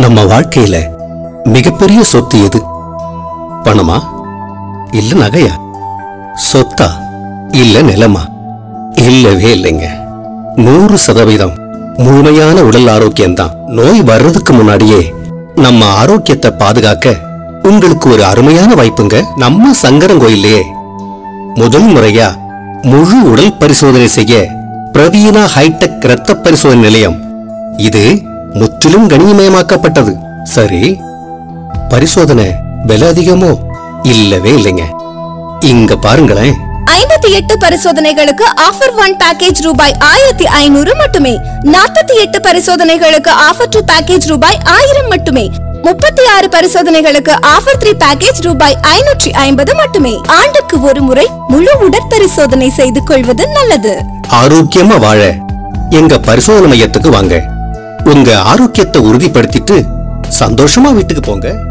நம்ம வாழ்க்கையில மிகப்பெரிய சொத்து எது பணமா இல்ல நகையா சொத்தா இல்ல நிலமா இல்லவே இல்லைங்க நூறு சதவீதம் முழுமையான உடல் ஆரோக்கியம்தான் நோய் வர்றதுக்கு முன்னாடியே நம்ம ஆரோக்கியத்தை பாதுகாக்க உங்களுக்கு ஒரு அருமையான வாய்ப்புங்க நம்ம சங்கரங்கோயிலே முதல் முறையா முழு உடல் பரிசோதனை செய்ய பிரவீனா ஹைடெக் இரத்த பரிசோதனை நிலையம் இது முற்றிலும் கணினிமயமாக்கப்பட்டது சரி பரிசோதனை விலை அதிகமோ இல்லவே இல்லைங்க இங்க பாருங்களேன் ஐம்பத்தி எட்டு பரிசோதனைகளுக்கு ஆஃபர் ஒன் பேக்கேஜ் ரூபாய் ஆயிரத்தி ஐநூறு மட்டுமே நாற்பத்தி எட்டு பரிசோதனைகளுக்கு ஆஃபர் டூ பேக்கேஜ் ரூபாய் ஆயிரம் மட்டுமே முப்பத்தி ஆறு பரிசோதனைகளுக்கு ஆஃபர் த்ரீ பேக்கேஜ் ரூபாய் ஐநூற்றி ஐம்பது மட்டுமே ஆண்டுக்கு ஒரு முறை முழு உடற்பரிசோதனை செய்து கொள்வது நல்லது ஆரோக்கியமா வாழ எங்க பரிசோதனை மையத்துக்கு வாங்க உங்க ஆரோக்கியத்தை உறுதிப்படுத்திட்டு சந்தோஷமா வீட்டுக்கு போங்க